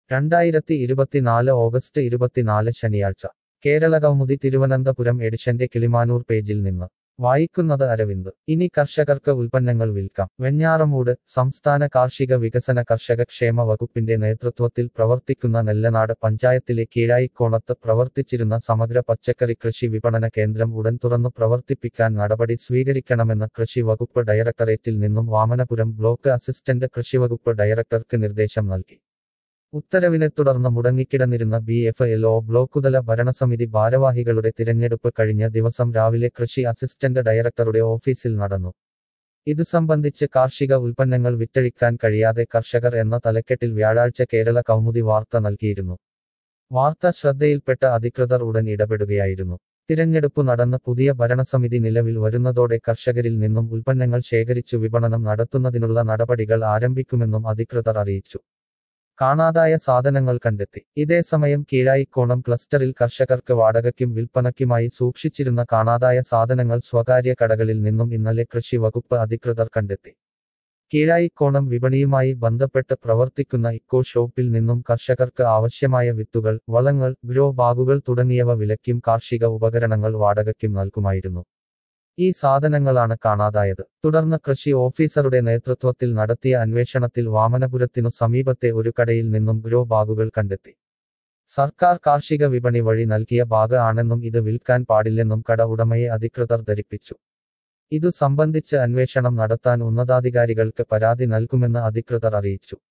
രണ്ടായിരത്തി ഇരുപത്തിനാല് ഓഗസ്റ്റ് ഇരുപത്തിനാല് ശനിയാഴ്ച കേരള കൗമുദി തിരുവനന്തപുരം എഡിഷന്റെ കിളിമാനൂർ പേജിൽ നിന്ന് വായിക്കുന്നത് അരവിന്ദ് ഇനി കർഷകർക്ക് ഉൽപ്പന്നങ്ങൾ വിൽക്കാം വെഞ്ഞാറമൂട് സംസ്ഥാന കാർഷിക വികസന കർഷക ക്ഷേമ വകുപ്പിന്റെ നേതൃത്വത്തിൽ പ്രവർത്തിക്കുന്ന നെല്ലനാട് പഞ്ചായത്തിലെ കീഴായിക്കോണത്ത് പ്രവർത്തിച്ചിരുന്ന സമഗ്ര പച്ചക്കറി കൃഷി വിപണന കേന്ദ്രം ഉടൻ തുറന്നു പ്രവർത്തിപ്പിക്കാൻ നടപടി സ്വീകരിക്കണമെന്ന് കൃഷി വകുപ്പ് ഡയറക്ടറേറ്റിൽ നിന്നും വാമനപുരം ബ്ലോക്ക് അസിസ്റ്റന്റ് കൃഷിവകുപ്പ് ഡയറക്ടർക്ക് നിർദ്ദേശം നൽകി ഉത്തരവിനെ തുടർന്ന് മുടങ്ങിക്കിടന്നിരുന്ന ബി എഫ് എൽ ഒ ബ്ലോക്കുതല ഭരണസമിതി ഭാരവാഹികളുടെ തിരഞ്ഞെടുപ്പ് കഴിഞ്ഞ ദിവസം രാവിലെ കൃഷി അസിസ്റ്റന്റ് ഡയറക്ടറുടെ ഓഫീസിൽ നടന്നു ഇതു സംബന്ധിച്ച് കാർഷിക ഉൽപ്പന്നങ്ങൾ വിറ്റഴിക്കാൻ കഴിയാതെ കർഷകർ എന്ന തലക്കെട്ടിൽ വ്യാഴാഴ്ച കേരള കൗമുദി വാർത്ത നൽകിയിരുന്നു വാർത്ത ശ്രദ്ധയിൽപ്പെട്ട അധികൃതർ ഉടൻ ഇടപെടുകയായിരുന്നു തിരഞ്ഞെടുപ്പ് നടന്ന് പുതിയ ഭരണസമിതി നിലവിൽ വരുന്നതോടെ കർഷകരിൽ നിന്നും ഉൽപ്പന്നങ്ങൾ ശേഖരിച്ചു വിപണനം നടത്തുന്നതിനുള്ള നടപടികൾ ആരംഭിക്കുമെന്നും അധികൃതർ അറിയിച്ചു കാണാതായ സാധനങ്ങൾ കണ്ടെത്തി ഇതേസമയം കീഴായിക്കോണം ക്ലസ്റ്ററിൽ കർഷകർക്ക് വാടകയ്ക്കും വിൽപ്പനയ്ക്കുമായി സൂക്ഷിച്ചിരുന്ന കാണാതായ സാധനങ്ങൾ സ്വകാര്യ കടകളിൽ നിന്നും ഇന്നലെ കൃഷി വകുപ്പ് അധികൃതർ കണ്ടെത്തി കീഴായിക്കോണം വിപണിയുമായി ബന്ധപ്പെട്ട് പ്രവർത്തിക്കുന്ന ഇക്കോ ഷോപ്പിൽ നിന്നും കർഷകർക്ക് ആവശ്യമായ വിത്തുകൾ വളങ്ങൾ ഗ്രോ ബാഗുകൾ തുടങ്ങിയവ വിലയ്ക്കും കാർഷിക ഉപകരണങ്ങൾ വാടകയ്ക്കും നൽകുമായിരുന്നു ഈ സാധനങ്ങളാണ് കാണാതായത് തുടർന്ന് കൃഷി ഓഫീസറുടെ നേതൃത്വത്തിൽ നടത്തിയ അന്വേഷണത്തിൽ വാമനപുരത്തിനു സമീപത്തെ ഒരു കടയിൽ നിന്നും ഗ്രോ ബാഗുകൾ കണ്ടെത്തി സർക്കാർ കാർഷിക വിപണി വഴി നൽകിയ ബാഗ് ആണെന്നും ഇത് വിൽക്കാൻ പാടില്ലെന്നും കട ഉടമയെ അധികൃതർ ധരിപ്പിച്ചു ഇതു സംബന്ധിച്ച് അന്വേഷണം നടത്താൻ ഉന്നതാധികാരികൾക്ക് പരാതി നൽകുമെന്ന് അധികൃതർ അറിയിച്ചു